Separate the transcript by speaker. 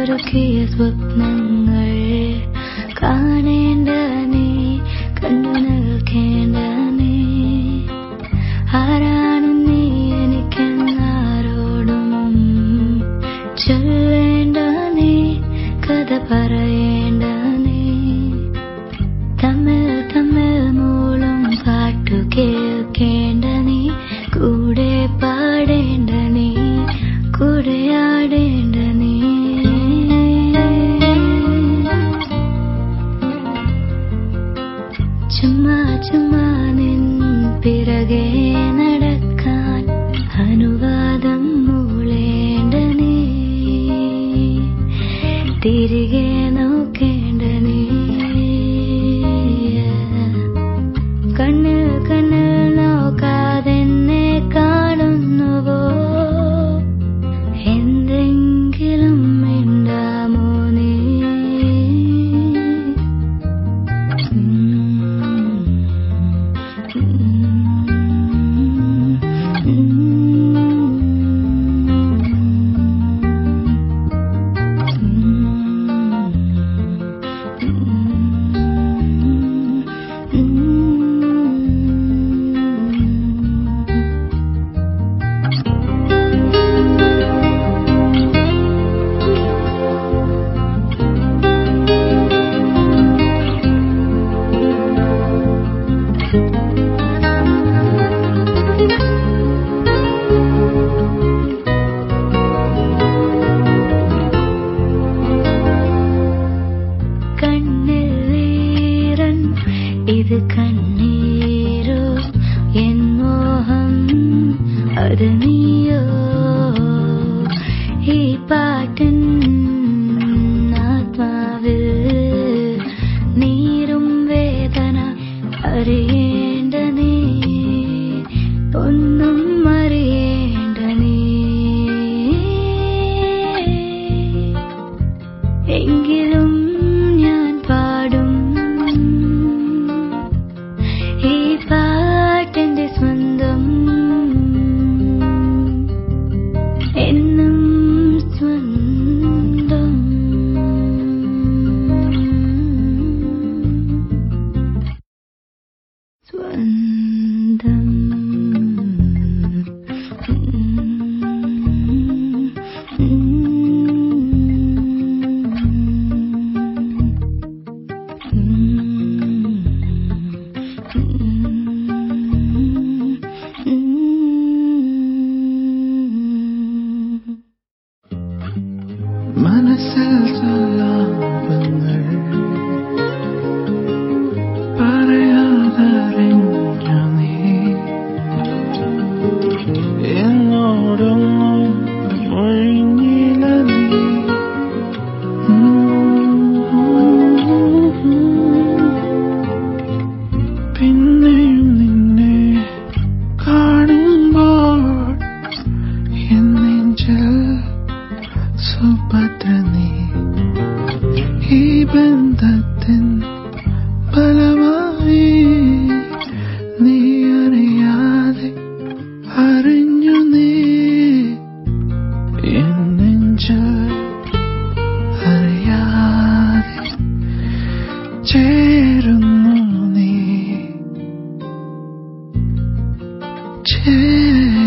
Speaker 1: ഒരുക്കിയ സ്വപ്നങ്ങൾ കാണേണ്ട നീ കണ്ടു നൽകേണ്ട നീ ആരാണ് നീ എനിക്കെന്നാരോടും ചൊല്ലേണ്ട നീ കഥ പറയേണ്ട നീ തമ്മിൽ തമ്മിൽ മൂളും പാട്ടു കേൾക്കേണ്ട നീ കൂടെ പാടേണ്ട നീ കൂടെ ആടേണ്ട നീ ചുമ്മാ ചുമ്മാ നിൻ പിറകെ നടക്കാൻ അനുവാദം മൂളേണ്ട നീ തിരികെ നോക്കേണ്ട നീ കണ്ണിൽ കണ്ണിൽ നോക്കാതെന്നെ കാണുന്നുവോ എന്തെങ്കിലും മിണ്ടാമോ നീ കണ്ണിലേറൻ ഇത് കണ്ണീരോ എൻ മോഹം അത് നീയോ ഈ പാട്ടിൻ ആത്മാവിൽ നീരും വേദന അറിയേണ്ട നീ ഒന്നും അറിയേണ്ട നീ എങ്കിലും ഞാൻ പാടും ഈ പാട്ടെന്റെ സ്വന്തം എന്നും സ്വന്തം സ്വന്തം
Speaker 2: മനസ്സിൽ സല്ലാപങ്ങൾ പറയാതറിഞ്ഞു നീ എന്നോടൊന്നും ഒഴിഞ്ഞില്ല നീ പിന്നെയും നിന്നെ കാണുമ്പോൾ എൻ നെഞ്ചിൽ സുഭദ്ര നീ ഈ ബന്ധത്തിൻ ഫലമായി നീ അറിയാതെ അറിഞ്ഞു നീ എൻ നെഞ്ചിൽ അറിയാതെ ചേരുന്നു നീ ചേരുന്നു